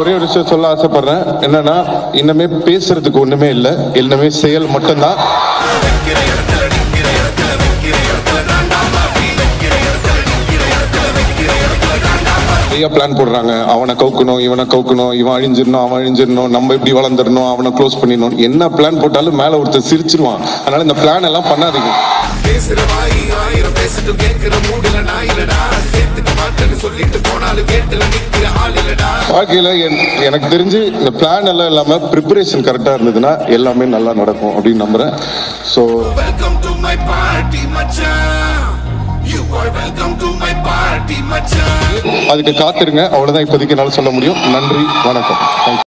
ஒரே ஒரு விஷயம் சொல்ல ஆசைப்படுறேன் என்னன்னா இன்னமே பேசுறதுக்கு ஒண்ணுமே இல்லை எல்லாமே செயல் மட்டும்தான் நிறைய பிளான் போடுறாங்க அவனை கவுக்கணும் இவனை கவுக்கணும் இவன் அழிஞ்சிடணும் அவன் அழிஞ்சிடணும் நம்ம எப்படி வளர்ந்துடணும் அவனை க்ளோஸ் பண்ணிடணும் என்ன பிளான் போட்டாலும் மேல ஒருத்தர் சிரிச்சிருவான் அதனால இந்த பிளான் எல்லாம் பண்ணாதீங்க பேசுற வாய் ஆயிரம் பேசிட்டு கேட்கிற மூடுல நான் இல்லடா சேர்த்துக்க மாட்டேன்னு சொல்லிட்டு போனாலும் கேட்டுல நிக்கிற ஆள் இல்லடா வாழ்க்கையில என்- எனக்கு தெரிஞ்சு இந்த பிளான் எல்லாம் இல்லாம ப்ரிப்பரேஷன் கரெக்டா இருந்ததுன்னா எல்லாமே நல்லா நடக்கும் அப்படின்னு நம்புறேன் so welcome to my party மச்சான் you are welcome to my party மச்சான் அதுக்கு காத்திருங்க அவ்வளவுதான் இப்போதைக்கு என்னால சொல்ல முடியும் நன்றி வணக்கம் Thank you.